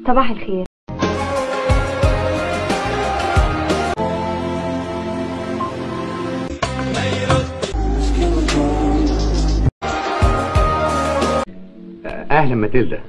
صباح الخير اهلا ماتيلدا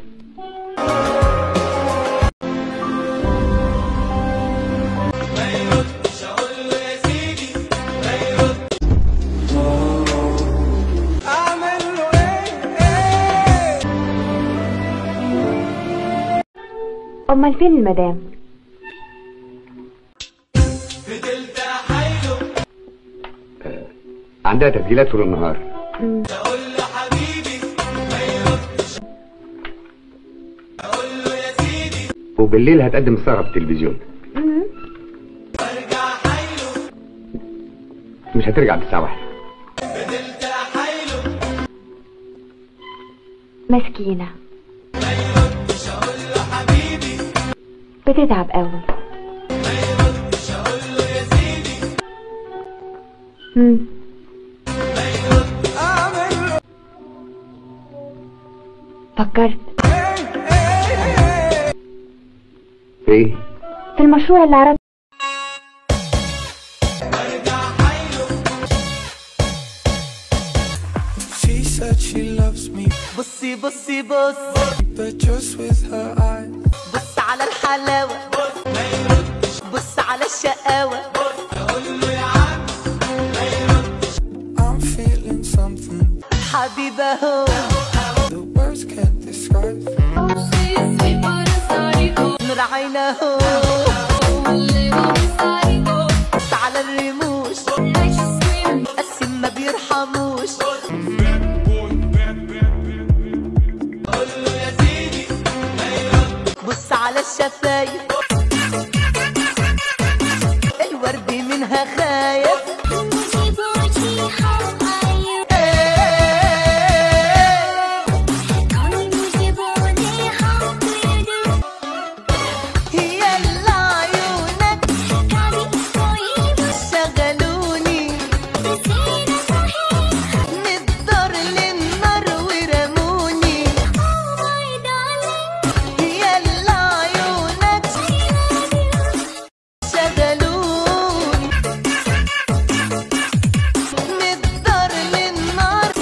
امال فين المدام عندها تسجيلات طول النهار مم. وبالليل هتقدم السهرة في التلفزيون مم. مش هترجع بالساعة واحدة مسكينة بتتعب قوي مم. فكرت ايه في المشروع اللي عرض She said she loves me, بصي بصي بص but just with her eyes. بص على الحلاوة بص على الشقاوة I'm feeling something حبيبة هو the words can't describe. نور عينه بص على الرموش قسم ما بيرحموش بص على الشفايف الورد منها خايف هي اللي عيونك شغلوني من الدار للنار ورموني هي اللي عيونك شغلوني من الدار للنار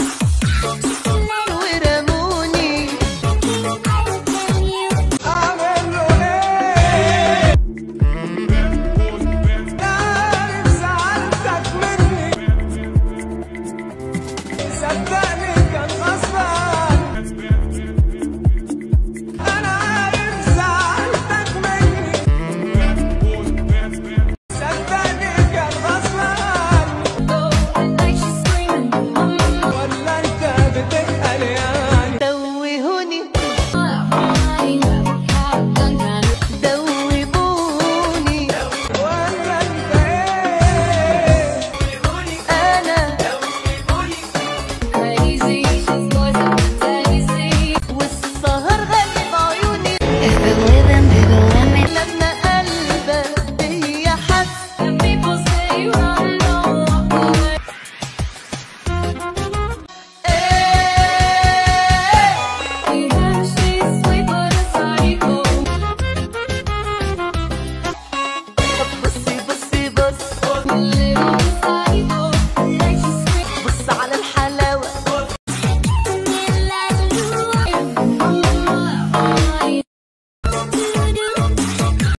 ورموني صدقني كان غصبان انا عارف زعلتك مني صدقني كان غصبان ولا انت بتسأل يعني توهوني دوبوني ولا انت ايه انا والسهر غالي بعيوني If it living, baby,